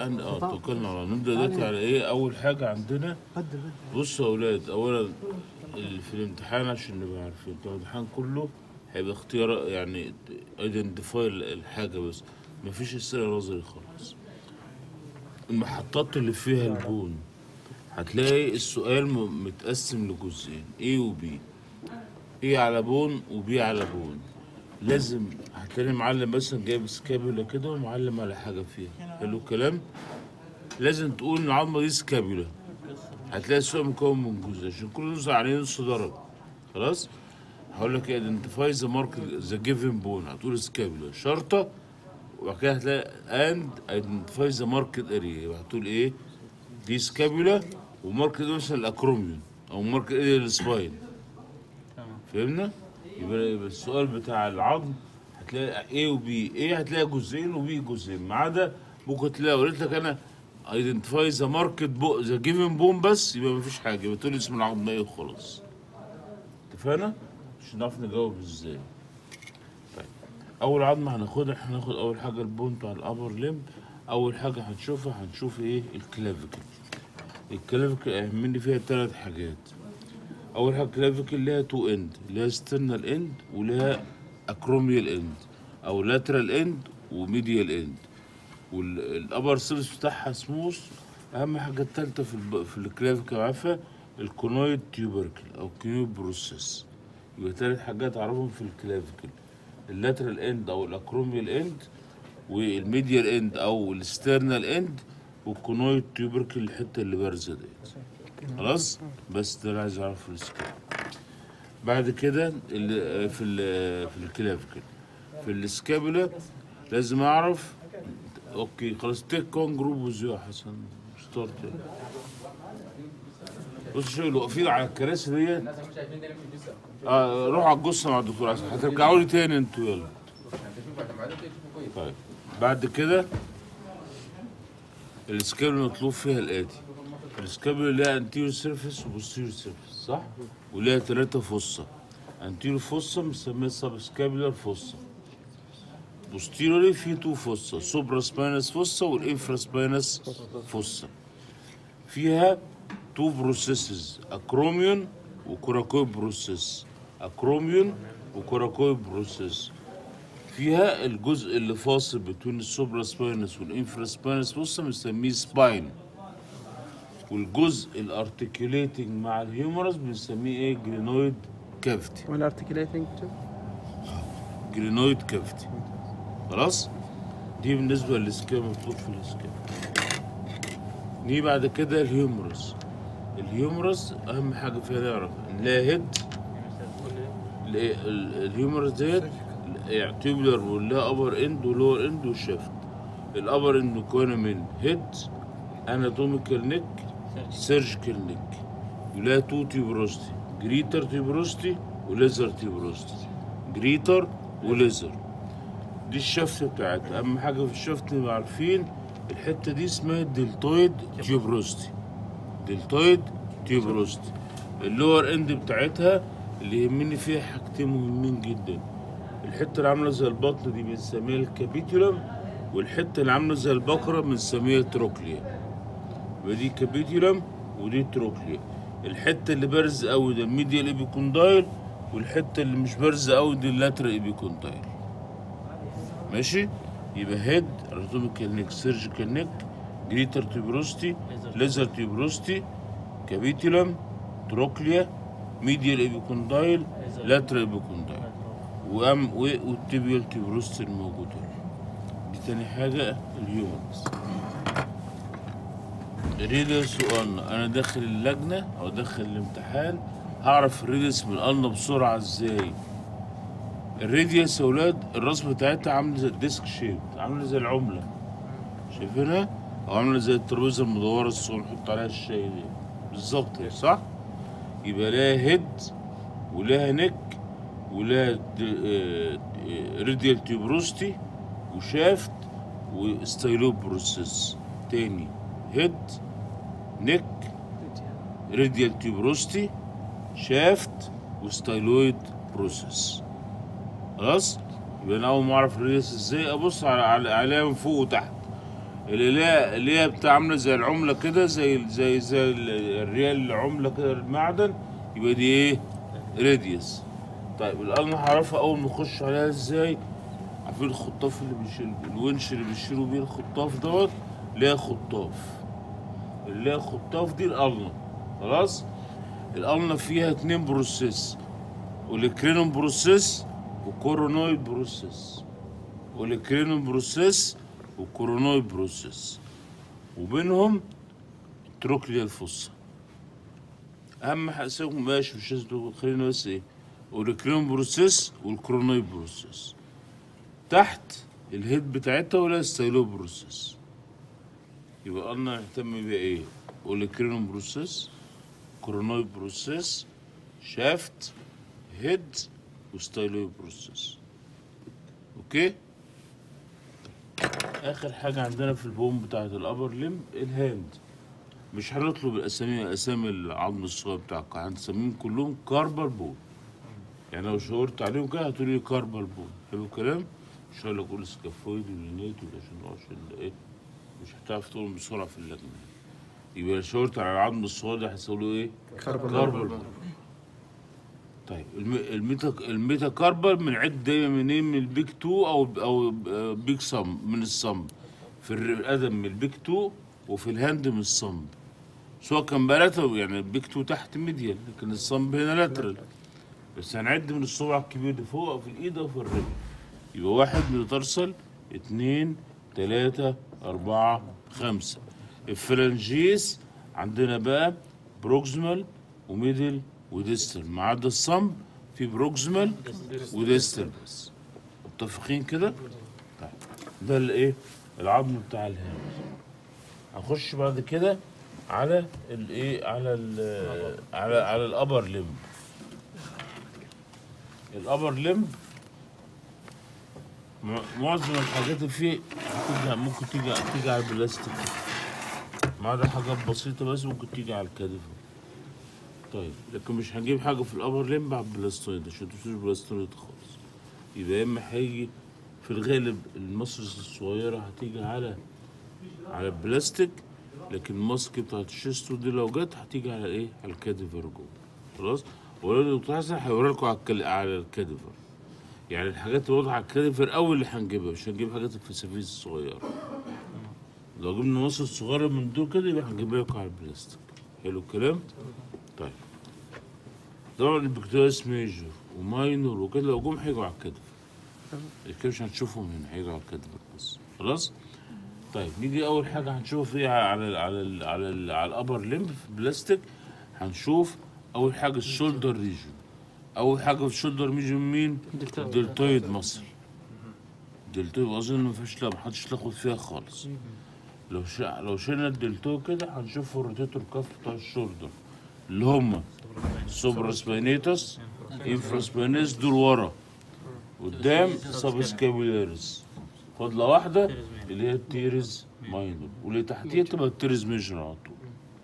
هن- اه توكلنا على الله. نبدا دلوقتي على ايه اول حاجه عندنا بدل بدل بصوا يا اولاد اولا ال- في الامتحان عشان نبقى عارفين بتاع الامتحان كله هيبقى اختيار يعني ايدنتيفاي الحاجه بس مفيش اسئله نظري خالص المحطات اللي فيها البون هتلاقي السؤال م- متقسم لجزئين A و B A على بون و B على بون لازم هتلاقي معلم مثلا جايب سكابولا كده ومعلم على حاجه فيها حلو الكلام لازم تقول ان العظمه دي سكابولا هتلاقي السؤال مكون من جزء عشان كل جزء عليه نص درجة خلاص هقول لك ايه identify the mark the given bone هتقول سكابولا شرطة وبعد كده هتلاقي and identify the market area يبقى هتقول ايه دي سكابولا وماركت مثلا الاكروميون او ماركت اريا السباين فهمنا يبقى يبقى السؤال بتاع العظم هتلاقي A و B A هتلاقي جزئين و B جزئين ما عدا ممكن تلاقي قلت لك انا ايدنتيفاي ذا ماركت بو ذا جيفن بوم بس يبقى مفيش حاجه يبقى تقول اسم العظم ايه وخلاص اتفقنا عشان نعرف نجاوب ازاي طيب اول عظمه هناخدها احنا هناخد اول حاجه البون بتاع الابر ليمب اول حاجه هنشوفها هنشوف ايه الكلافيكل الكلافيكل اهمني فيها ثلاث حاجات اول حاجه كلافيكل ليها تو اند ليها سترنال اند وليها اكروميال اند او لاترال اند وميديال اند والابر سيرفيس بتاعها سموث اهم حاجه الثالثه في الب... في الكلافيكل عارفه الكونويد تيوبركل او كينويد بروسيس يبقى ثلاث حاجات اعرفهم في الكلافيكل اللاترال اند او الاكروميال اند والميديال اند او السترنال اند والكونويد تيوبركل الحته اللي بارزه ديت خلاص بس ده اللي عايز اعرفه في السكيل بعد كده ال- في ال في الكلافيكل في السكابولا لازم اعرف اوكي خلاص تيك كون جروب وزيو يا حسن ستارت بص شو اللي واقفين على الكراسي ديت الناس مش شايفين ده في الجثه آه روحوا على الجثه مع الدكتور حسن هترجعوا لي تاني انتوا يلا هتشوفوا عشان بعدين تشوفوا كويس طيب بعد كده السكابل مطلوب فيها الآتي السكابل لها انتيريور سيرفيس وبوستيريور سيرفيس صح؟ ولها ثلاثة فصة انتيريور فصة بنسميها سب سكابولار فصة بوستيريوري في تو فصة سوبرا سباينس فصة والانفرا سباينس فصة فيها تو بروسيسز اكروميون وكوراكويد بروسيس اكروميون وكوراكويد بروسيس فيها الجزء اللي فاصل بين السوبرا سباينس والانفرا سباينس بص بنسميه سباين والجزء الارتكيوليتنج مع الهيومرس بنسميه ايه جرينويد كافيتي والارتكيليتنج جرينويد كافيتي خلاص دي بالنسبه للسكيم مطلوب في السكيم نيجي بعد كده الهيومرس الهيومرس اهم حاجه فيها نعرف لا هيد ال- ال- الهيومرس ديت تيوبلر ولها ابر اند ولور اند وشافت الابر اند مكونه من هيد اناتوميكال نيك سيرجيكال نيك ولها تو تيوبروستي جريتر تيوبروستي وليزر تيوبروستي جريتر وليزر دي الشفت بتاعتها اهم حاجه في الشفت نبقى عارفين الحته دي اسمها دلتويد تيوبروستي دلتويد تيوبروستي اللور اند بتاعتها اللي يهمني فيها حاجتين مهمين جدا الحته اللي عامله زي البطن دي بنسميها الكابيتولم والحته اللي عامله زي البقره بنسميها التروكليا يبقى دي كابيتولم ودي تروكليا الحته اللي بارزه قوي ده الميديال ايبيكوندايل والحته اللي مش بارزه قوي دي اللاترال ايبيكوندايل ماشي يبقى هيد اناتوميكال نيك سيرجيكال نيك جريتر تيوبروستي ليزر تيوبروستي كابيتولم تروكليا ميديال ايبيكوندايل لاترال ايبيكوندايل وام و- والتيبيال تيوبروستي الموجود هنا دي تاني حاجة الهيومنز الريدس وقلنا انا داخل اللجنة او داخل الامتحان هعرف الريدس من قلنا بسرعة ازاي الريديوس يا ولاد الراس بتاعتها عامله زي الديسك شيب عامله زي العمله شايفينها او عامله زي الترابيزه المدوره الصغيره نحط عليها الشاي دي بالظبط كده، صح يبقى لها هيد ولها نيك ولها ريديال تيوبروستي وشافت وستايلوب بروسيس تاني هيد نيك ريديال تيوبروستي شافت وستايلويد بروسيس خلاص يبقى انا اول ما اعرف الريس ازاي ابص على على- عليها من فوق وتحت اللي ليها اللي هي بتاع عامله زي العمله كده زي زي زي ال- الريال العمله كده المعدن يبقى دي ايه راديوس طيب القلم هعرفها اول ما اخش عليها ازاي عارفين الخطاف اللي بيشيل الونش اللي بيشيلوا بيه الخطاف دوت ليها خطاف اللي ليها خطاف دي القلنه خلاص القلنه فيها اتنين بروسيس والكرينوم بروسيس وكورونويد بروسيس والكرينوم بروسيس وكورونويد بروسيس وبينهم تروكليا الفصة اهم حاجه سيبكم ماشي مش لازم تقول- خلينا بس ايه والكرينوم بروسيس والكورونويد بروسيس تحت الهيد بتاعتها ولا ستايلو بروسيس يبقى قلنا نهتم بيها ايه والكرينوم بروسيس كورونويد بروسيس شافت هيد وستايلو بروسيس اوكي اخر حاجه عندنا في البوم بتاعت الابر ليم الهاند مش هنطلب الاسامي اسامي العظم الصغير بتاعك هنسميهم كلهم كاربال بون يعني لو شاورت عليهم كده هتقولي لي كاربال بون حلو الكلام مش هقول لك قول سكافويد ولينيت ولا عشان عشان ايه مش هتعرف تقولهم بسرعه في اللجنه يبقى لو شاورت على العظم الصغير ده هيسألوا ايه؟ كاربال بون طيب الم- الميتا الميتا كاربال بنعد دايما منين من البيك 2 او او بيك صم من الصمب في القدم من البيك 2 وفي الهاند من الصمب سواء كان بلاتة يعني البيك 2 تحت ميديال لكن الصمب هنا لاترال بس هنعد من الصبع الكبير ده فوق او في الايد او في الرجل يبقى واحد مترسل اتنين تلاتة أربعة خمسة الفلانجيس عندنا بقى بروكسيمال وميدل وديستال ما عدا الصمب في بروكسيمال وديستال بس متفقين كده؟ طيب ده الايه؟ العظم بتاع الهام هنخش بعد كده على الايه على ال على على الابر ليمب الابر ليمب م- معظم الحاجات اللي فيه ممكن ممكن تيجي تيجي على البلاستيك ما عدا حاجات بسيطة بس ممكن تيجي على الكتف طيب لكن مش هنجيب حاجة في الأبر ليمب على البلاستويد عشان تشوف البلاستويد خالص يبقى يا إما هيجي في الغالب المصرص الصغيرة هتيجي على على البلاستيك لكن الماسك بتاعت الشيستو دي لو جت هتيجي على ايه؟ على الكاديفر جوه خلاص؟ ولو دكتور حسن هيوري لكم على الكل- على الكاديفر يعني الحاجات اللي واضحة على الكاديفر أول اللي هنجيبها مش هنجيب حاجات الفسافيس الصغيرة لو جبنا مصر صغيرة من دول كده يبقى هنجيبها لكم على البلاستيك حلو الكلام؟ طيب طبعا البكتيرياس ميجور وماينور وكده لو جم هيجوا على الكتف كده مش هنشوفهم هنا هيجوا على الكتف بس خلاص؟ طيب نيجي اول حاجه هنشوف فيها على ال على ال على ال على الابر ليمب في بلاستيك هنشوف اول حاجه الشولدر ريجن اول حاجه في الشولدر ريجن مين الدلتويد مصر الدلتويد اظن ما فيش لا محدش تاخد فيها خالص لو شا... لو شلنا الدلتويد كده هنشوف الروتيتور كاف بتاع الشولدر اللي هم سوبرا سباينيتس انفرا سباينيتس دول ورا قدام سابسكابيلاريس فاضله واحده اللي هي التيرز ماينور واللي تحتيها تبقى التيرز ميجر على طول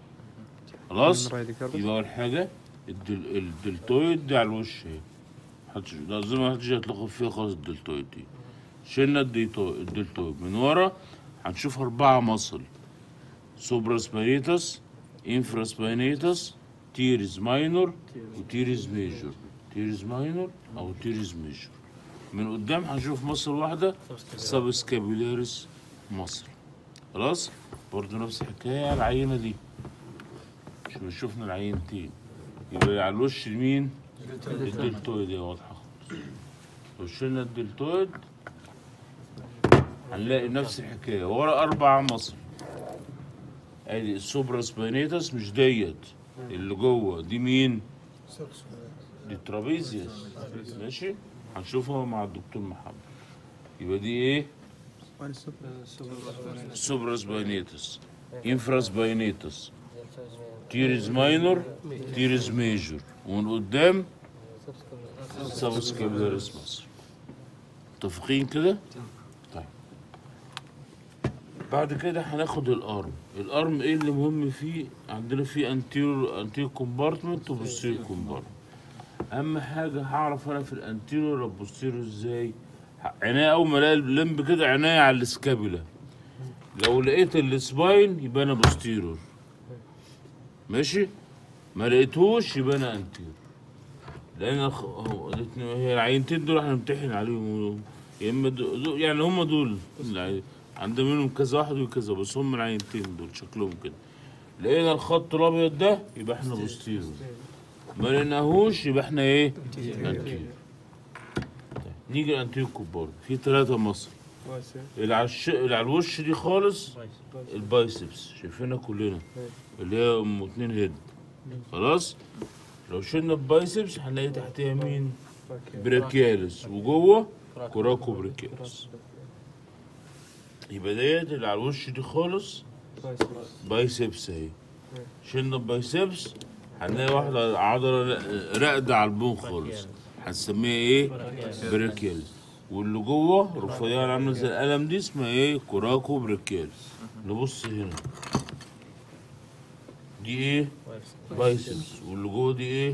خلاص يبقى اول حاجه الدل... الدلتويد دي على الوش اهي محدش لازم محدش يتلخبط فيها خالص الدلتويد دي شلنا الديتو- الدلتويد من ورا هنشوف أربعة مصل سوبرا سباينيتس انفرا سباينيتس تيرز ماينور وتيرز ميجور تيرز ماينور أو تيرز ميجور من قدام هنشوف مصل واحدة سابسكابيلاريس مصل خلاص برضه نفس الحكاية على العينة دي شوف شفنا العينتين يبقى على الوش اليمين الدلتويد هي واضحة خالص لو شلنا الدلتويد هنلاقي نفس الحكاية ورا أربع مصل ادي السوبرا سباينيتس مش ديت اللي جوه دي مين؟ دي ترابيزيوس ماشي هنشوفها مع الدكتور محمد يبقى دي ايه؟ سوبرا سباينيتس انفرا سباينيتس تيرز ماينور تيرز ميجور ومن قدام سابسكابيلاريس مصر متفقين كده؟ طيب بعد كده هناخد الارم الارم ايه اللي مهم فيه عندنا فيه انتيرور انتيرور كومبارتمنت وبوستيرور كومبارتمنت اهم حاجه هعرف انا في الانتيرور والبوستيرور ازاي ه- عينيا اول ما الاقي الليمب كده عينيا على السكابولا لو لقيت السباين يبقى انا بوستيرور ماشي ما لقيتهوش يبقى انا انتيرور لان الخ- هو الاتنين- هي العينتين دول احنا بنمتحن عليهم يا اما دو دو يعني هم دول العي- عندنا منهم كذا واحد وكذا بس هم العينتين دول شكلهم كده لقينا الخط الابيض ده يبقى احنا بوستيرور ما لقيناهوش يبقى احنا ايه؟ انتيرور نيجي الانتيرور كبار في ثلاثة مصر واسع اللي على الش... اللي على الوش دي خالص البايسبس شايفينها كلنا اللي هي ام اتنين هيد خلاص لو شلنا البايسبس هنلاقي تحتها مين براكيالس وجوه كوراكو براكيالس يبقى ديت اللي على الوش دي خالص بايسبس اهي شلنا البايسبس هنلاقي واحدة عضلة راقدة على البون خالص هنسميها ايه؟ براكيالس واللي جوه رفيعة عاملة زي القلم دي اسمها ايه؟ كوراكو براكيالس نبص هنا دي ايه؟ بايسبس واللي جوه دي ايه؟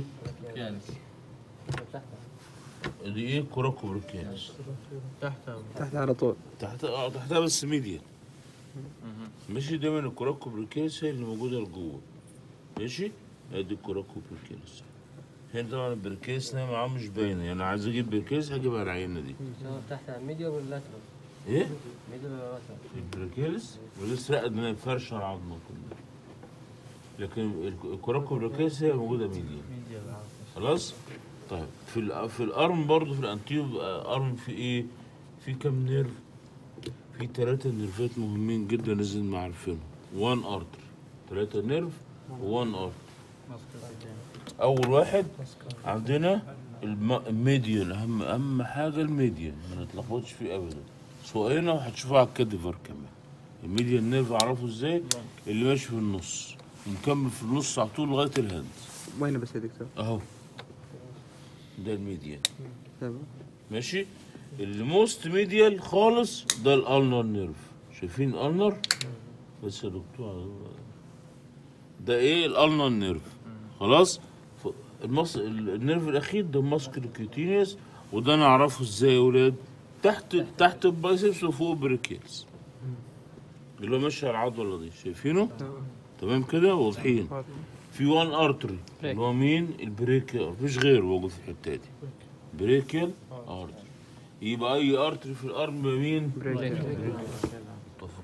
دي ايه؟ كوراكو براكيالس تحت على طول تحت اه تحتها بس ميديا ماشي دايما الكوراكو بريكيلس هي اللي موجوده لجوه ماشي ادي الكوراكو بريكيلس هنا طبعا البريكيلس نايمة معاه مش باينه يعني عايز اجيب بريكيلس هجيبها على العينه دي سواء تحت ميديا ولا لاترال ايه ميديا ولا لاترال البريكيلس ولسه راقد من فرشه العظمه كلها لكن ال- الكوراكو بريكيلس هي موجوده ميديا خلاص طيب في ال- في الارم برضه في الانتيو بيبقى ارم في ايه في كام نيرف في ثلاثة نيرفات مهمين جدا لازم نعرفهم وان ارتر ثلاثة نيرف وان ارتر اول واحد عندنا الم- الميديان اهم اهم حاجة الميديان ما نتلخبطش فيه ابدا سواقنا وهتشوفوها على الكاديفر كمان الميديان نيرف اعرفه ازاي اللي ماشي في النص ومكمل في النص على طول لغاية الهاند وين بس يا دكتور؟ اهو ده الميديان تمام ماشي الموست ميديال خالص ده الالنر نيرف شايفين الالنر بس يا دكتور ده ايه الالنر نيرف خلاص ف- المص... ال- النيرف الاخير ده ماسكولو كيوتينيوس وده نعرفه ازاي يا ولاد تحت تحت البايسبس وفوق البريكيلز اللي هو ماشي على العضله دي شايفينه تمام كده واضحين في وان ارتري اللي هو مين البريكيال مفيش غيره موجود في الحته دي بريكيال ارتري يبقى اي ارتري في الارم مين متفق.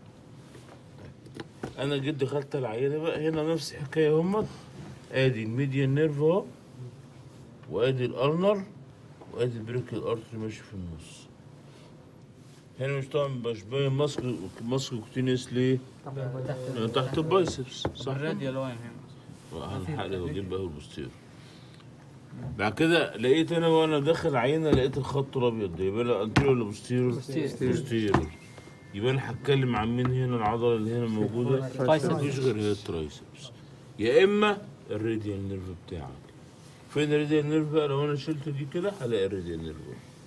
انا جيت دخلت العينه بقى هنا نفس الحكايه همت ادي الميديان نيرف اهو وادي الارنر وادي البريكيال ارتري ماشي في النص هنا مش طبعا مش باين ماسك ماسك كوتينيس ليه؟ لأنه تحت البايسبس صح؟ الراديال وين هنا؟ هنحقق واجيب بقى البوستير بعد كده لقيت انا وانا داخل عينه لقيت الخط الابيض ده يبقى انا انتيريور ولا بوستيريور؟ بوستيريور يبقى انا هتكلم عن مين هنا العضله اللي هنا موجوده الترايسبس. مفيش غير هي الترايسبس يا اما الراديال نيرف بتاعك فين الراديال نيرف بقى لو انا شلت دي كده هلاقي الراديال نيرف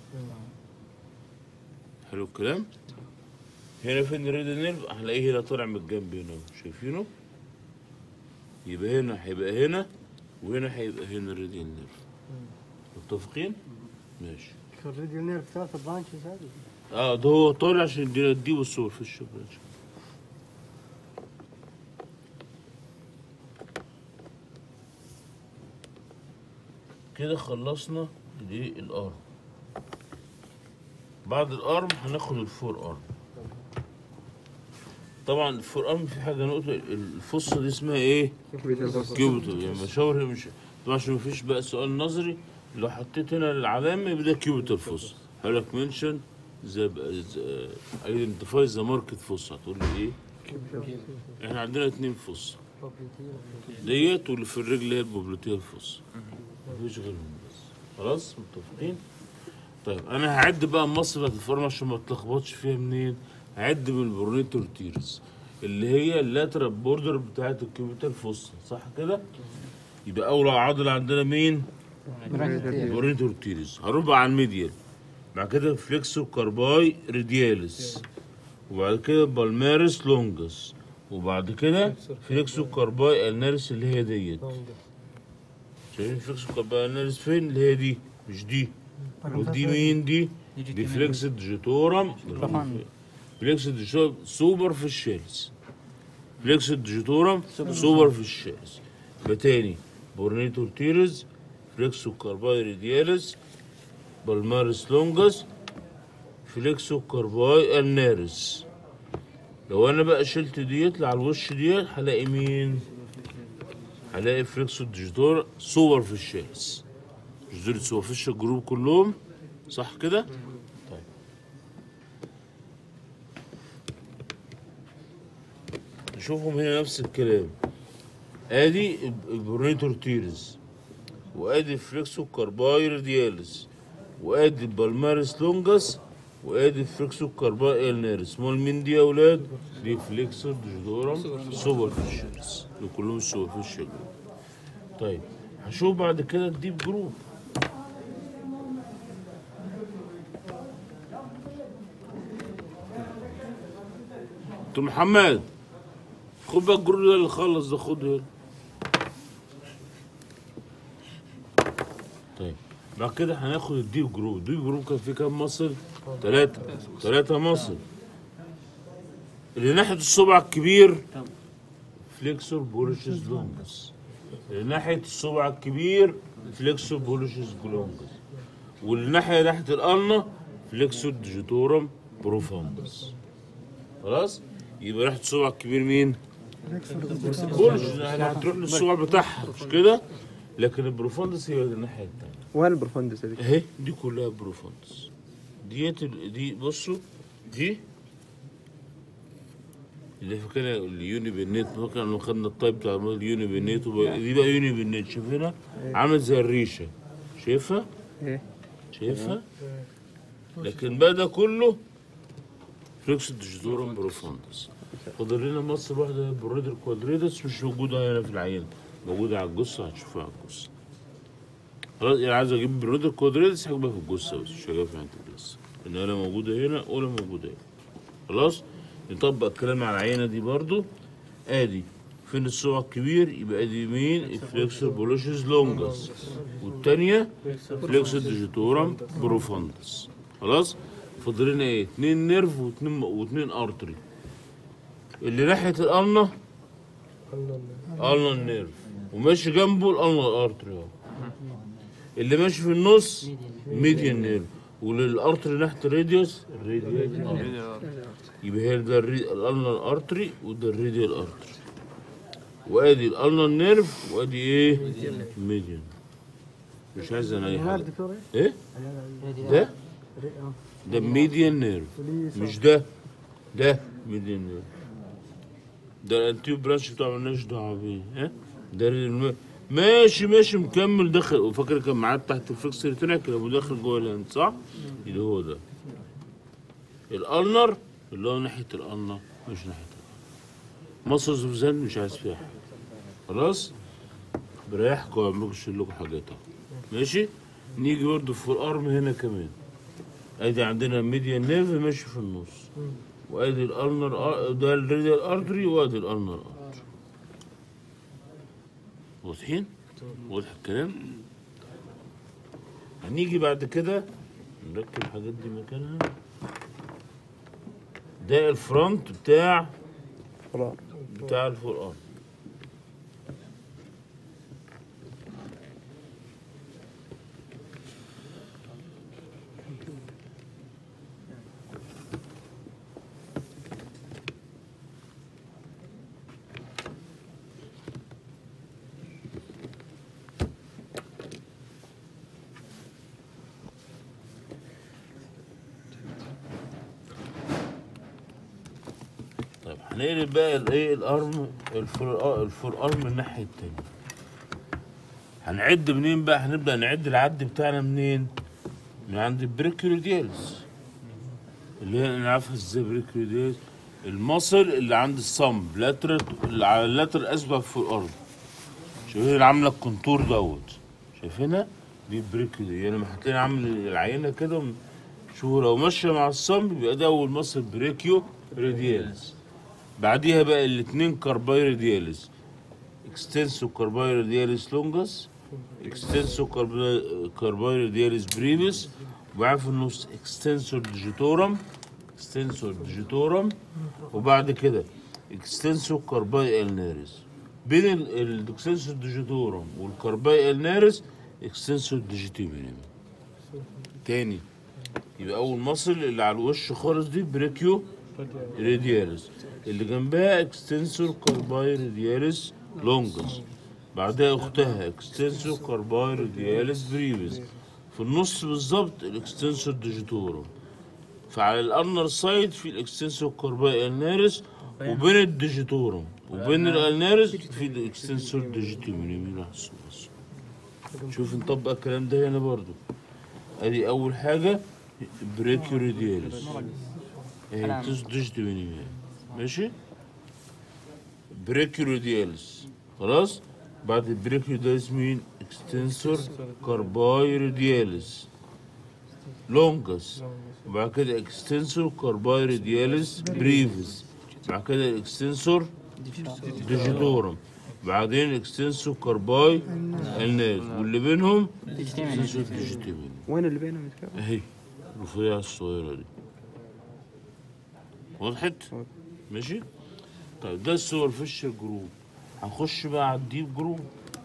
حلو الكلام هنا فين الراديال نيرف هلاقيه هنا طالع من الجنب هنا أهو. شايفينه يبقى هنا هيبقى هنا وهنا هيبقى هنا الراديال نيرف متفقين ماشي الراديو نيرف ثلاثة برانشز هذه اه ده هو طالع عشان دي دي والصور في الشبكه كده خلصنا الايه الارم بعد الارم هناخد الفور ارم طبعا الفور ارم في حاجه نقطه الفصه دي اسمها ايه كيوبيتال يعني مشاور هي مش طبعا عشان مفيش بقى سؤال نظري لو حطيت هنا العلامه يبقى ده كيوبيتال فص هقول لك منشن ذا ايدنتيفاي ذا ماركت فص هتقول لي ايه؟ احنا عندنا اتنين فص ديت واللي في الرجل اللي هي البوبلوتيه الفص مفيش غيرهم بس خلاص متفقين؟ طيب انا هعد بقى مصر بتاعت الفورمه عشان ما تلخبطش فيها منين؟ هعد من البرونيتور تيرز اللي هي اللاترال بوردر بتاعت الكيوبيتال فص صح كده؟ يبقى اول عضله عندنا مين؟ برونيتور تيرز هنروح بقى على الميديال بعد كده فليكسو كارباي ريدياليس وبعد كده بالمارس لونجس وبعد كده فليكسو كارباي النارس اللي هي ديت شايفين فليكسو كارباي النارس فين اللي هي دي مش دي ودي مين دي دي فليكس جيتورم فليكسور ديجيتورم سوبر في الشيلز فليكسور ديجيتورم سوبر في الشيلز يبقى تاني بورنيتور تيرز فليكسو كارباي ريديالس بالمارس لونجس فليكسو كارباي النارس لو انا بقى شلت ديت على الوش ديت هلاقي مين هلاقي فليكسو ديجيتور صور في الشيلز مش دول صور في الجروب كلهم صح كده طيب نشوفهم هنا نفس الكلام ادي البرونيتور تيرز وادي فليكسو كارباي رادياليس وادي البالمارس لونجس وادي فليكسو كارباي النارس مال مين دي يا اولاد دي فليكسور ديجيتورم سوبر فيشرز دول كلهم سوبر فيشر طيب هشوف بعد كده الديب جروب دكتور محمد خد بقى الجروب ده اللي خلص ده خده هنا طيب بعد كده هناخد الديب جروب الديب جروب كان فيه كام مصل؟ ثلاثة ثلاثة مصل اللي ناحية الصبع الكبير فليكسور بوليشز لونجس اللي ناحية الصبع الكبير فليكسور بوليشز لونجس واللي ناحية ناحية القلنة فليكسور ديجيتورم بروفاندس خلاص يبقى ناحية الصبع الكبير مين؟ بوليشز يعني هتروح للصبع بتاعها مش كده؟ لكن البروفاندس هي الناحية التانية وين البروفندس هذيك؟ اهي دي كلها بروفاندس ديت ال- دي بصوا دي اللي فاكرها اليوني بالنت فاكر لما خدنا الطيب بتاع اليوني بالنت وب- دي بقى يوني بالنت شايفينها عامل زي الريشه شايفها ايه شايفها لكن بقى ده كله فليكس ديجيتورم بروفاندس فاضل لنا مصر واحده بريدر كوادريتس مش موجوده هنا في العين موجوده على الجثه هتشوفها على الجثه خلاص يعني عايز اجيب بريدر كوادريتس هجيبها في الجثه بس مش هجيبها في عين الجثه ان ولا موجوده هنا ولا موجوده هنا خلاص نطبق الكلام على العينه دي برضو ادي فين الصبع الكبير يبقى ادي مين الفليكسور بولوشيز لونجس والتانية فليكسور ديجيتورم بروفاندس خلاص فاضل لنا ايه اتنين نيرف واتنين واتنين ارتري اللي ناحية القلنة قلنة النيرف وماشي جنبه القلنة الارتري اهو اللي ماشي في النص ميديان نيرف وللارتري ناحية الراديوس الراديال ارتري يبقى هي ده الري- القلنة الارتري وده الراديال ارتري وادي القلنة النيرف وادي ايه ميديان مش عايز انا اي هنا حاجة دكتور ايه ده ده ميديان نيرف مش ده ده ميديان نيرف ده الانتيو برانش بتاع مالناش دعوه بيه ها ده الم... ماشي ماشي مكمل داخل وفاكر كان معاه تحت الفلكس ريتينا كان داخل جوه الهند صح؟ اللي هو ده الالنر اللي هو ناحيه الالنر مش ناحيه الالنر مصر زوزان مش عايز فيها حاجه خلاص بريحكم واعملوا اشيل لكم حاجات اهو ماشي نيجي برضه في الارم هنا كمان ادي عندنا ميديان نيرف ماشي في النص وادي الالنر آ- ده الريديال ارتري وادي الالنر ارتري واضحين؟ واضح الكلام؟ هنيجي بعد كده نركب الحاجات دي مكانها ده الفرونت بتاع خلاص بتاع الفور ارم طيب هنقلب بقى الايه الارم الفور الفور ارم الناحيه التانيه هنعد منين بقى هنبدا نعد العد بتاعنا منين من عند البريكيوديالز اللي هي نعرفها ازاي بريكيوديالز المصل اللي عند الصمب لاترال اللي على اللاترال اسبق في الارض شايفين اللي عامله الكونتور دوت شايفينها دي بريكيوديالز يعني لما هتلاقي عامل العينه كده شوفوا لو ماشيه مع الصمب يبقى ده اول مصل بريكيو راديالز بعديها بقى الاثنين كارباي راديالز اكستنسو كارباي راديالز لونجس اكستنسو كارباي راديالز بريفيس وبعدين في النص اكستنسور ديجيتورم اكستنسور ديجيتورم وبعد كده اكستنسور كارباي النارس بين ال- الاكستنسور ديجيتورم والكارباي النارس اكستنسور ديجيتيمينيم تاني يبقى اول مصل اللي على الوش خالص دي بريكيو رادياليس اللي جنبها اكستنسور كارباي رادياليس لونجس بعدها اختها اكستنسور كارباي رادياليس بريفيس في النص بالظبط الاكستنسور ديجيتورم فعلى الارنر سايد في الاكستنسور كارباي النارس وبين الديجيتورم وبين الالنارس في الاكستنسور ديجيتيمينيم بص شوف نطبق الكلام ده هنا برضو ادي اول حاجه بريكيو رادياليس اهي تس ديجيتيمينيم ماشي بريكيو رادياليس خلاص بعد البريكيو رادياليس مين اكستنسور كارباي رادياليس لونجس وبعد كده اكستنسور كارباي رادياليس بريفيس بعد كده الاكستنسور ديجيتورم بعدين اكستنسور كارباي الناز واللي بينهم اكستنسور ديجيتيمين وين اللي بينهم يتكلم؟ اهي الرفيعة الصغيرة دي وضحت؟ ماشي؟ طيب ده السوبر فيش جروب هنخش بقى على الديب جروب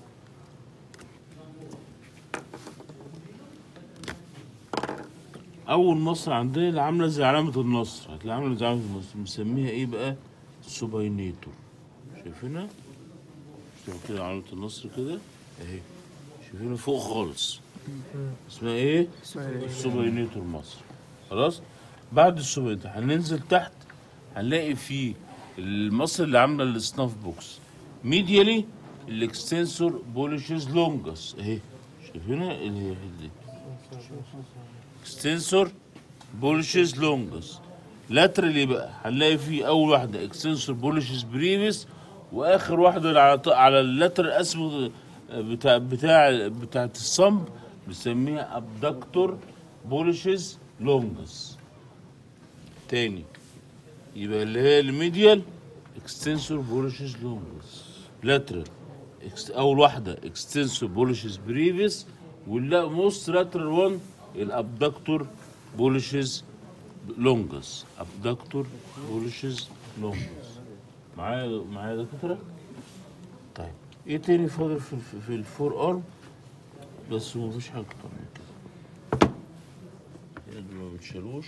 أول مصر عندنا اللي عاملة زي علامة النصر هتلاقي عاملة زي علامة النصر مسميها إيه بقى؟ سوباينيتور شايفينها؟ شايف كده علامة النصر كده أهي شايفينها فوق خالص اسمها إيه؟ سوباينيتور مصر خلاص؟ بعد السوباينيتور هننزل تحت هنلاقي فيه المصر اللي عامله السناف بوكس ميديالي الاكستنسور بوليشز لونجس اهي شايفينها اللي هي دي اكستنسور بوليشز لونجس لاترالي بقى هنلاقي فيه اول واحده اكستنسور بوليشز بريفيس واخر واحده اللي على ط- على اللاترال اسمه بتاع بتاع بتاعت الصمب بنسميها ابدكتور بوليشز لونجس تاني يبقى اللي هي الميديال اكستنسور بوليشز لونجس لاترال اول واحده اكستنسور بوليشز بريفيس واللا موست لاترال وان الابدكتور بوليشز لونجس ابدكتور بوليشز لونجس معايا معايا يا دكاتره طيب ايه تاني فاضل في, في, في الفور ارم بس مفيش حاجه اكتر من كده هنا دول ما بتشالوش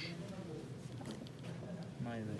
ما يبين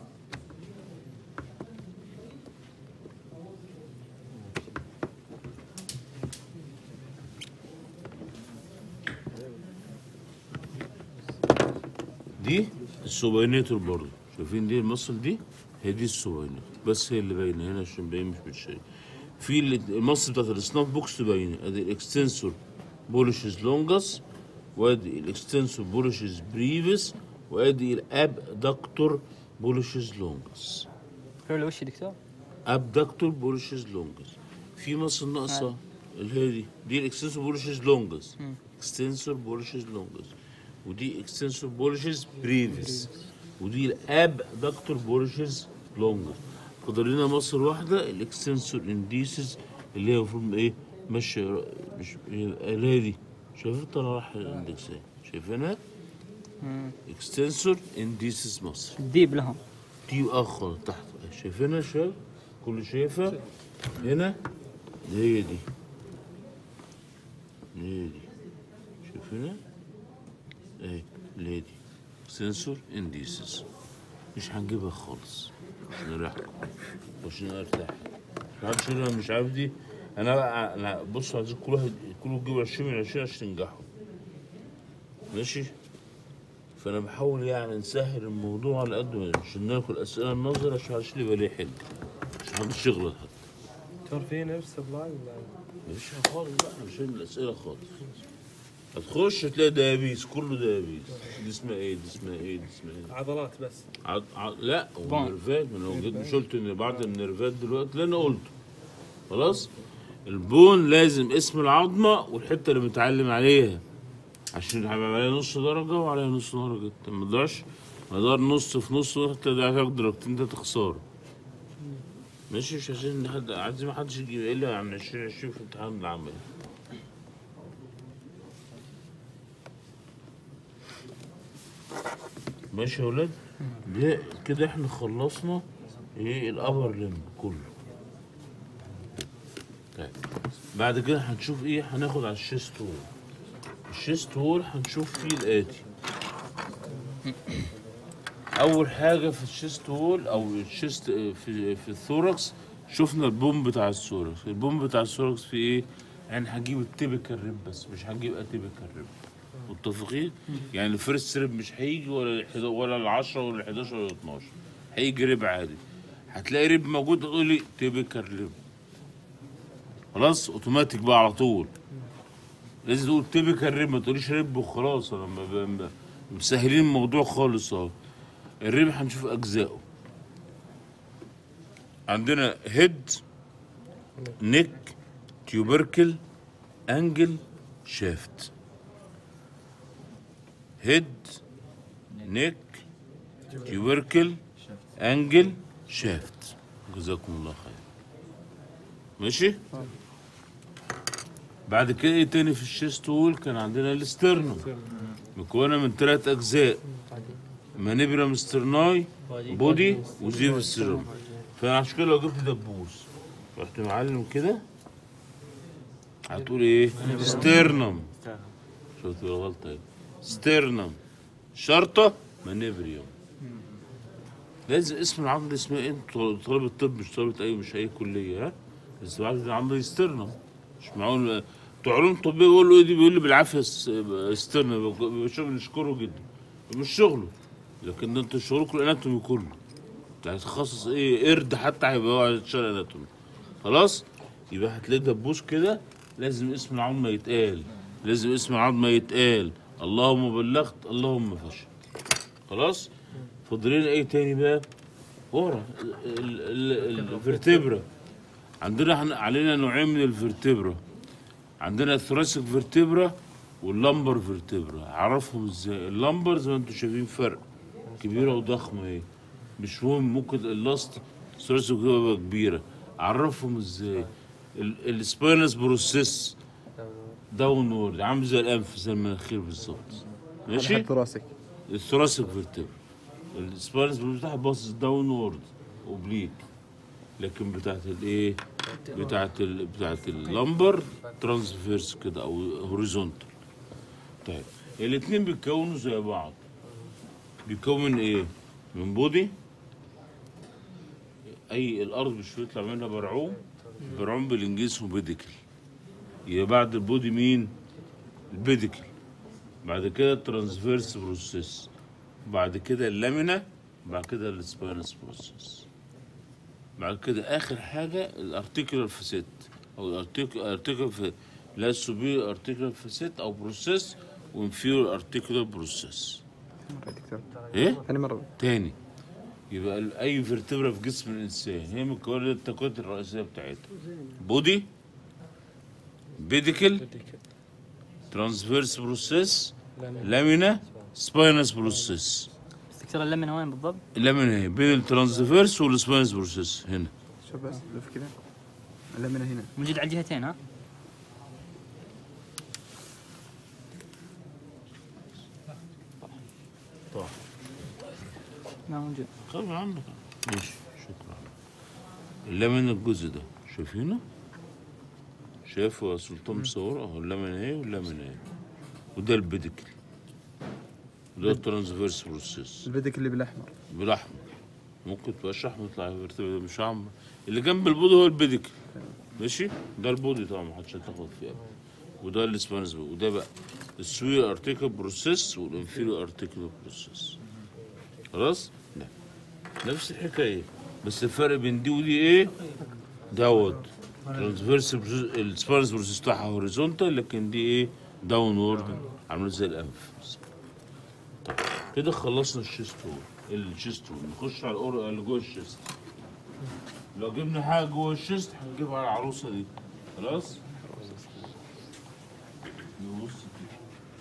دي السوباينيتور برضه شايفين دي المصل دي هي دي السوباينيتور بس هي اللي باينه هنا عشان باين مش بتشيل في ال- المصل بتاعت السناف بوكس باينه ادي الاكستنسور بوليشز لونجس وادي الاكستنسور بوليشز بريفيس وادي الاب دكتور بوليشز لونجس فين الوش دكتور؟ ابدكتور بوليشز لونجس في مصل ناقصه اللي هي دي دي الاكستنسور بوليشز لونجس اكستنسور بوليشز لونجس ودي اكستنسور بوليشز بريفيس ودي الاب دكتور بوليشز لونجس فاضل لنا مصر واحده الاكستنسور انديسز اللي هي المفروض ايه ماشيه مش اللي هي دي شايفين طلع راح الاندكس اهي شايفينها اكستنسور انديسز مصر الديب لهم دي اخر تحت شايفينها شايف كل شايفها هنا هي دي هي دي شايفينها اهي اللي هي دي سنسور انديسز مش هنجيبها خالص نريحكم عشان ارتاح محدش يقول أنا مش عارف دي انا بقى انا بص عايزين كل واحد كل يجيب 20 من 20 عشان تنجحوا ماشي فانا بحاول يعني نسهل الموضوع على قد ما نقدر عشان ناكل اسئله النظر عشان محدش يبقى ليه حل عشان محدش يغلط حتى دكتور في نفس سبلاي ولا مفيش حاجة خالص بقى عشان الاسئله خالص هتخش تلاقي ديابيس كله ديابيس دي اسمها ايه دي اسمها ايه دي اسمها ايه عضلات بس عض... عض... لا بون. ونرفات ما انا جيت مش قلت ان بعض النرفات دلوقتي اللي انا قلته خلاص البون لازم اسم العظمه والحته اللي متعلم عليها عشان هيبقى عليها نص درجه وعليها نص درجه انت ما تقدرش مدار نص في نص حتى ده هتاخد درجتين ده تخساره ماشي مش عشان حد عايز ما حدش يجي يقل عن 20 20 في امتحان العملي ماشي يا ولاد ده كده احنا خلصنا ايه الابر ليم كله طيب بعد كده هنشوف ايه هناخد على الشيست وول الشيست وول هنشوف فيه الاتي اول حاجه في الشيست وول او الشيست في في الثوركس شفنا البوم بتاع الثوركس البوم بتاع الثوركس في ايه يعني هنجيب التيبيكال ريب بس مش هنجيب اتيبيكال ريب متفقين يعني الفيرست ريب مش هيجي ولا الحدا- ولا ال 10 ولا ال 11 ولا ال 12 هيجي ريب عادي هتلاقي ريب موجود تقول لي تيبيكال ريب خلاص اوتوماتيك بقى على طول لازم تقول تيبيكال ريب ما تقوليش ريب وخلاص انا ب- ب- ب- مسهلين الموضوع خالص اهو الريب هنشوف اجزائه عندنا هيد نيك تيوبركل انجل شافت هيد نيك تيوبركل انجل شافت جزاكم الله خير ماشي بعد كده ايه تاني في الشيست وول كان عندنا الاسترنوم مكونه من ثلاث اجزاء مانيبرام سترناي بودي وزيف السيروم فانا عشان كده لو جبت دبوس رحت معلم كده هتقول ايه ستيرنم شفت الغلطه ايه ستيرنم شرطه مانيبريوم لازم اسم العضله اسمها ايه طل- طالب الطب مش طالب اي مش اي كليه ها بس العضله دي عضله ستيرنم مش معقول بتوع علوم طبيه يقولوا ايه دي بيقول لي بالعافيه س- ستيرنم شغل نشكره جدا مش شغله لكن ده انتوا شغلكم الاناتومي كله يعني تخصص ايه قرد حتى هيبقى هو يشتغل اناتومي خلاص يبقى هتلاقي دبوس كده لازم اسم العظمه يتقال لازم اسم العظمه يتقال اللهم بلغت اللهم فشل خلاص فاضلين ايه تاني بقى ورا ال- ال- الفرتبرا عندنا هن- علينا نوعين من الفرتبرا عندنا الثوراسيك فيرتبرا واللمبر فيرتبرا عرفهم ازاي اللمبر زي ما انتم شايفين فرق كبيره وضخمه ايه مش مهم ممكن اللاست ثوراسيك تبقى كبيره عرفهم ازاي ال- السباينس بروسيس داون وورد عامل زي الانف زي المناخير بالظبط ماشي حتى راسك الثوراسيك فيرتبرا السباينس بتاعها باصص داون وورد اوبليك لكن بتاعت الايه بتاعت ال... بتاعت اللمبر ترانسفيرس كده او هوريزونتال طيب الاثنين بيتكونوا زي بعض بيكون من ايه من بودي اي الارض مش بيطلع منها برعوم برعوم بالانجليزي اسمه بيديكل يبقى بعد البودي مين البيديكل بعد كده الترانسفيرس بروسيس بعد كده اللامينا بعد كده السباينس بروسيس بعد كده اخر حاجه الارتيكولار فاسيت او الارتيكولار في لا السوبير ارتيكولار فاسيت او بروسيس وانفيور ارتيكولار بروسيس مرة يا دكتور ايه ثاني مرة تاني يبقى ال- اي فيرتبرا في جسم الانسان هي مكونه التكوينات الرئيسيه بتاعتها بودي بيديكل ترانسفيرس بروسيس لامينا سباينس بروسيس بس دكتور اللمنه وين بالضبط؟ اللامينا هي بين الترانسفيرس والسباينس بروسيس هنا شوف بس لف كذا لا من هنا موجود على الجهتين ها؟ طيب ما موجود خلاص عندك ماشي شكرا اللامينا الجزء ده شايفينه شايفه يا سلطان مصور اهو اللامينا اهي واللامينا اهي وده البيديكل وده الترانسفيرس بروسيس البدك اللي بالاحمر بالاحمر ممكن تبقاش احمر يطلع فيرتبرا مش احمر اللي جنب البودي هو البيديكل ماشي ده البودي طبعا محدش هتاخد فيه أبدا. وده الاسبانس بقى وده بقى السوير ارتيكل بروسيس والانفيريور ارتيكل بروسيس خلاص ده نفس الحكايه بس الفرق بين دي ودي ايه دوت ترانسفيرس السبانس بروسيس بتاعها هوريزونتال لكن دي ايه داون وورد عامله زي الانف طيب كده خلصنا الشيست هول الشيست هول نخش على الأور اللي جوه الشيست لو جبنا حاجه جوه الشيست هنجيبها على العروسه دي خلاص نبص كده.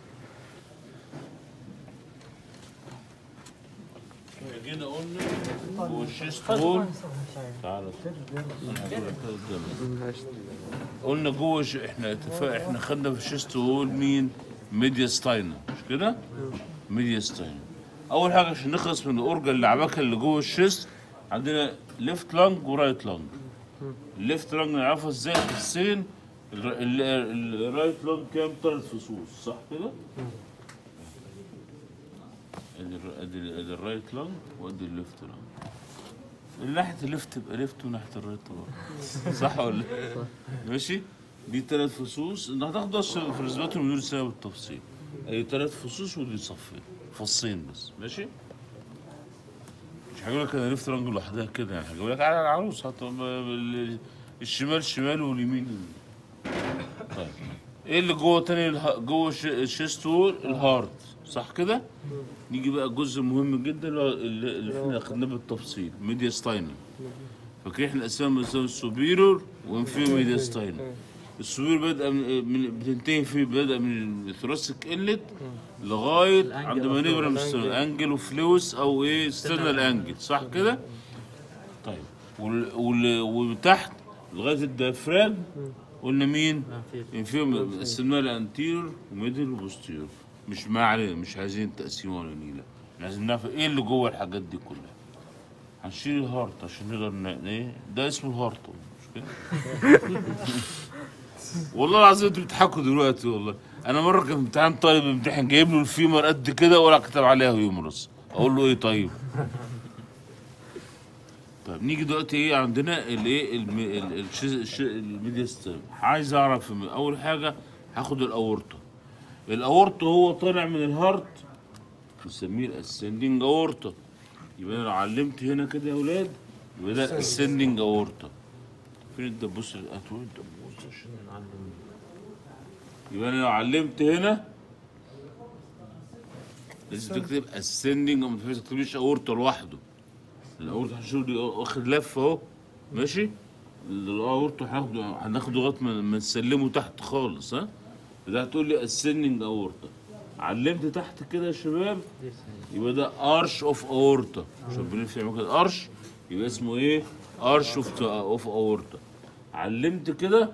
إحنا جينا قلنا جوه الشيست هول تعالى أنا هقول لك كده قدامك. قلنا جوه ش... احنا اتفق احنا خدنا في الشيست هول مين ميديا ستاينر مش كده ميديا ستاينر اول حاجه عشان نخلص من الاورجن اللعبكه اللي جوه الشيست عندنا ليفت لانج ورايت لانج الليفت لانج نعرفها ازاي في السين الر- ال- ال- الرايت لانج كام ثلاث فصوص صح كده؟ ادي الر- ادي ال- ادي الرايت لانج وادي الليفت لانج اللي ناحيه الليفت تبقى ليفت وناحيه الرايت تبقى صح ولا إيه؟ ماشي دي ثلاث فصوص انت هتاخد اصلا في الرسمات من سنه بالتفصيل ادي ثلاث فصوص ودي صفين فصين بس ماشي مش هجيب لك انا ليفت رانج لوحدها كده يعني هجيب لك على العروس هت- ال- الشمال شمال واليمين يمين. طيب ايه اللي جوه تاني اله- جوه الش- الشيست وول الهارت صح كده نيجي بقى جزء مهم جدا اللي هو اللي اللي احنا اخدناه بالتفصيل ميديا ستاينم فاكرين احنا قسمنا مثلا السوبيرور وانفيو ميديا ستاينم السوبير بدأ من, من بتنتهي فيه بدأ من الثوراسيك انلت لغايه عند ما نبرة من انجل وفلوس او ايه سترنال انجل صح كده؟ طيب وال- وال- وتحت لغايه الديافراجم قلنا مين؟ انفيرم قسمناها لانتيرور وميدل وبوستيرور مش ما علينا مش عايزين تقسيمه ولا نيله لازم نعرف ايه اللي جوه الحاجات دي كلها هنشيل الهارت عشان نقدر ن- ايه ده اسمه الهارت مش كده؟ والله العظيم انتوا بتضحكوا دلوقتي والله انا مره كان في امتحان طالب امتحان جايب له الفيمر قد كده ولا كتب عليها هيومرس اقول له ايه طيب طيب نيجي دلوقتي ايه عندنا الايه الم- ال- الش- الش- الميديا ستيم عايز اعرف من اول حاجه هاخد الاورطه الاورطه هو طالع من الهارت نسميه الاسندنج اورطه يبقى انا لو علمت هنا كده يا اولاد يبقى ده الاسندنج اورطه فين الدبوس هاتوا لي الدبوس عشان نعلم يبقى انا لو علمت هنا لازم تكتب ascending وما تكتبش اورطه لوحده الاورطه هنشوف دي واخد لفه اهو ماشي الاورطه هناخده هناخده لغايه ما ما نسلمه تحت خالص ها ده هتقول لي ascending اورطه علمت تحت كده يا شباب يبقى ده ارش اوف اورطه شايفين في عمود كده ارش يبقى اسمه ايه ارش اوف اوف اورطه علمت كده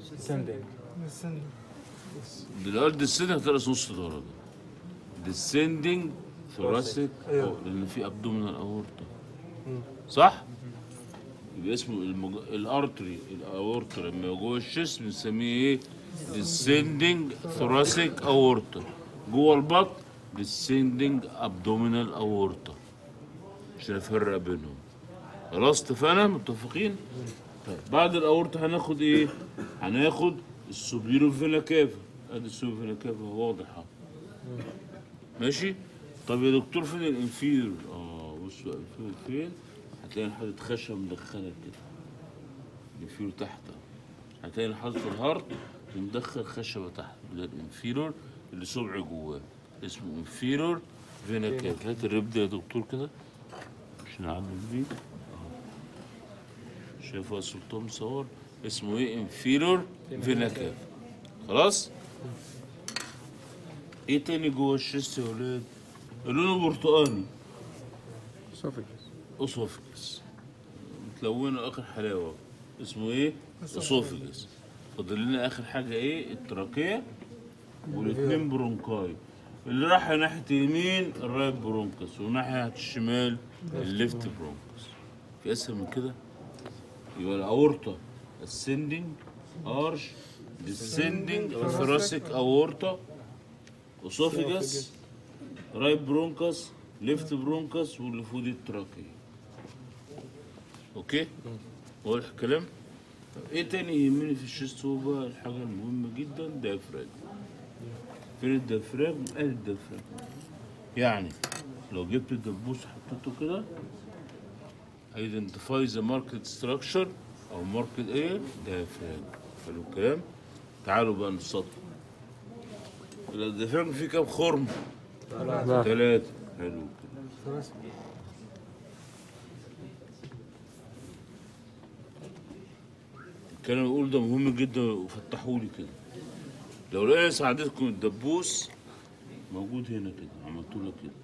دلوقتي السنة هترقص نص درجة descending thoracic أو لأن في abdominal aorta صح؟ يبقى اسمه المج... الارتري الاورتا لما جوه الشيست بنسميه ايه؟ descending thoracic aorta جوه البطن descending abdominal aorta عشان افرق بينهم خلاص اتفقنا متفقين؟ طيب بعد الاورتا هناخد ايه؟ هناخد السوبيرو فينا كافا ادي السوبيرو فينا كافا واضحه ماشي؟ طب يا دكتور فين الانفير؟ اه بص بقى الانفير فين؟ هتلاقي حاطط خشب مدخلك كده الانفير تحت أهو. هتلاقي حاطط الهارت ومدخل خشبه تحت ده الانفيرور اللي سبع جواه اسمه انفيرور فينا كافا هات الريب ده يا دكتور كده عشان نعلم بيه شايفه السلطان مصور اسمه ايه انفيرور فينا كاف خلاص ايه تاني جوه الشيست يا ولاد لونه برتقاني اسوفيجس اسوفجس متلونه اخر حلاوه اسمه ايه اسوفجس فاضل لنا اخر حاجه ايه التراكيه والاثنين برونكاي اللي راح ناحيه اليمين الرايت برونكس وناحيه الشمال الليفت برونكس في اسهل من كده يبقى الاورطه ascending arch descending thoracic aorta esophagus رايت برونكس ليفت برونكس واللي فوق دي التراكيه اوكي واضح الكلام طب ايه تاني يهمني في الشيست هو بقى الحاجه المهمه جدا ديافراجم فين الديافراجم ادي الديافراجم يعني لو جبت الدبوس حطيته كده identify the market structure او market ايه diaphragm حلو الكلام تعالوا بقى نسطر الديافراجم فيه كام خرم؟ ثلاثة حلو كده الكلام اللي بقوله ده مهم جدا وفتحوا لي كده لو لقينا ساعدتكم الدبوس موجود هنا كده عملتوا له كده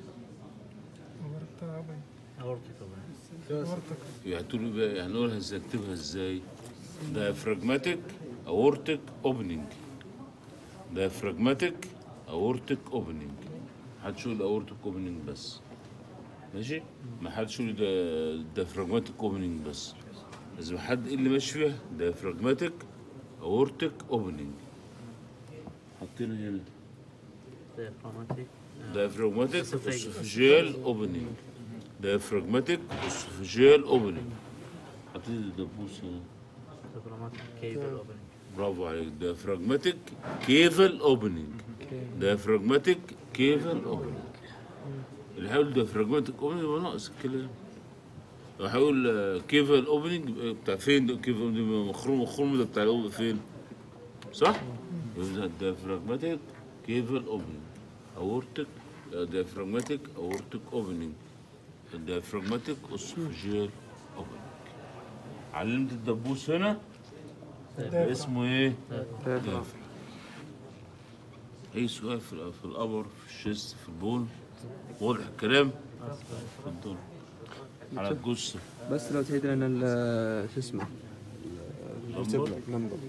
يعتوا لي بقى هنقولها ازاي اكتبها ازاي diaphragmatic aortic opening diaphragmatic aortic opening حدش يقول اورتيك اوبننج بس ماشي ما حدش يقول ده ديافراجماتيك اوبننج بس لازم حد اللي ماشي فيها ديافراجماتيك اورتيك اوبننج حاطين هنا ديافراغماتيك diaphragmatic esophageal opening diaphragmatic esophageal opening حطيت الدبوس هنا ديافراغماتيك كيبل اوبننج برافو عليك diaphragmatic caval opening diaphragmatic caval opening اللي هيقول diaphragmatic opening يبقى ناقص الكلام لو هيقول كيفال اوبننج بتاع فين ده كيفال مخروم مخروم ده بتاع الأوبن فين صح؟ يبقى diaphragmatic caval opening aortic diaphragmatic aortic opening diaphragmatic esophageal opening علمت الدبوس هنا يبقى اسمه ايه؟ دافع اي سؤال في الأ- في القبر في الشيست في البول واضح الكلام؟ اتفضل على الجثة بس لو تعيد لنا ال- شو اسمه نمبر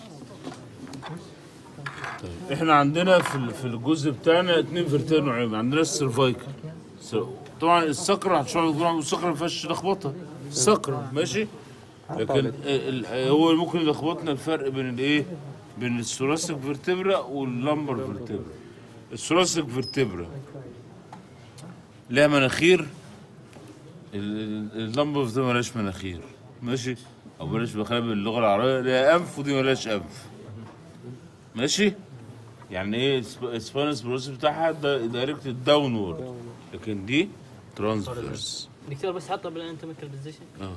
احنا عندنا في ال- في الجزء بتاعنا اتنين فيرتين نوعين عندنا السيرفايكل س- طبعا الصقر عشان يقول الصقر ما فيهاش لخبطه الصقر ماشي لكن ال- ال- هو ممكن يلخبطنا الفرق بين الايه بين الثوراسيك فيرتبرا واللمبر فيرتبرا الثوراسيك فيرتبرا لها مناخير ال- ال- اللمبر فيرتبرا ملهاش مناخير ماشي او بلاش بخليها باللغه العربيه لها انف ودي ملهاش انف ماشي يعني ايه سبانس بروسس بتاعها دايركت داونورد لكن دي ترانسفيرس دكتور بس حطه بالانتوميكال بوزيشن اه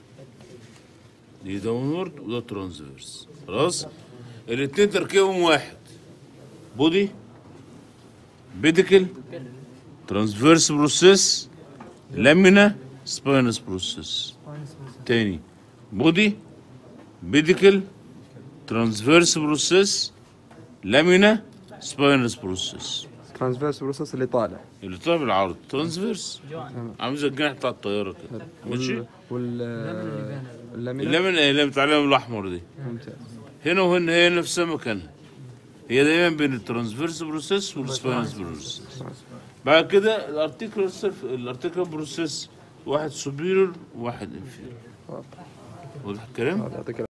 دي داونورد وده ترانسفيرس خلاص الاتنين تركيبهم واحد بودي بيديكل ترانسفيرس بروسيس لامينا سباينس بروسيس تاني بودي بيديكل ترانسفيرس بروسيس لامينا سباينس بروسيس ترانسفيرس بروسس اللي طالع اللي طلع بالعرض ترانسفيرس جوان عامل زي الجناح بتاع الطياره كده ماشي وال وال اللامينا اللامن اللي بتاع اللامن الاحمر دي ممتاز هنا وهنا هي نفسها مكانها هي دايما بين الترانسفيرس بروسيس والسباينس بروسيس بعد كده الارتيكل الارتيكل بروسيس واحد سوبيريور وواحد انفيريور واضح الكلام؟ يعطيك